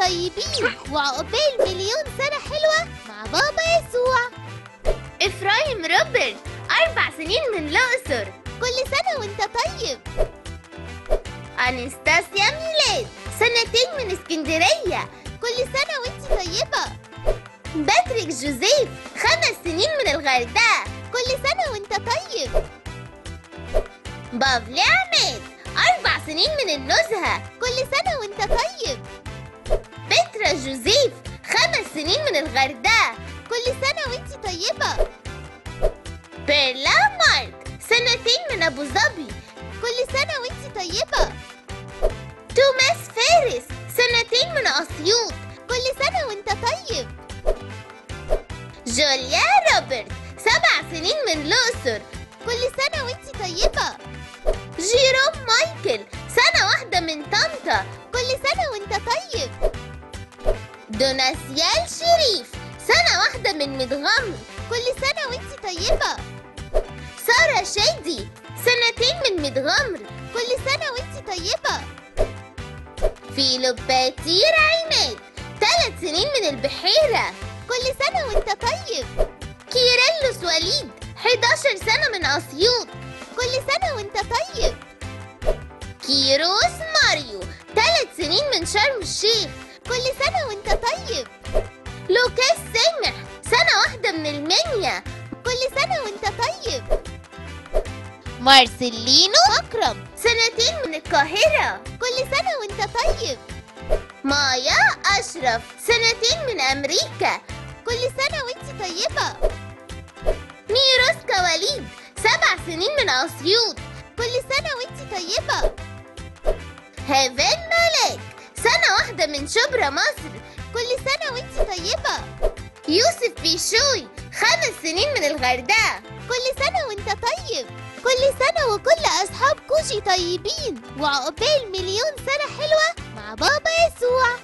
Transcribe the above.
طيبين وعقبال مليون سنة حلوة مع بابا يسوع إفرايم روبرت أربع سنين من الأقصر كل سنة وانت طيب أنستاسيا ميلاد سنتين من اسكندرية كل سنة وانت طيبة باتريك جوزيف خمس سنين من الغردقة كل سنة وانت طيب بافلي عماد أربع سنين من النزهة كل سنة وانت طيب بترا جوزيف خمس سنين من الغردقة كل سنة وانت طيبة بيرلا مارك سنتين من أبو ظبي كل سنة وانت طيبة توماس فارس سنتين من أسيوط كل سنة وانت طيب جوليا روبرت سبع سنين من الأقصر كل سنة وانت طيبة جيروم مايكل سنة واحدة من طنطا كل سنة وانت طيب دوناسيال شريف سنة واحدة من مدغم كل سنة وانت طيبة سارة شادي سنتين من مدغمر كل سنة وانت طيبة فيلوباتير عماد ثلاث سنين من البحيرة كل سنة وانت طيب كيرلس وليد 11 سنة من أسيوط كل سنة وانت طيب كيروس ماريو ثلاث سنين من شرم الشيخ كل سنة وانت طيب لوكاس سامح سنة واحدة من المنيا كل سنة وانت طيب مارسيلينو مكرم سنتين من القاهرة كل سنة وانت طيب مايا أشرف سنتين من أمريكا كل سنة وانت طيبة ميروسكا وليد سبع سنين من أسيوط كل سنة وانت طيبة هيفن ملاك سنة واحدة من شبرا مصر كل سنة وانت طيبة يوسف بيشوي خمس سنين من الغردقة كل سنة وانت طيب كل سنة وكل أصحاب كوجي طيبين وعقبال مليون سنة حلوة مع بابا يسوع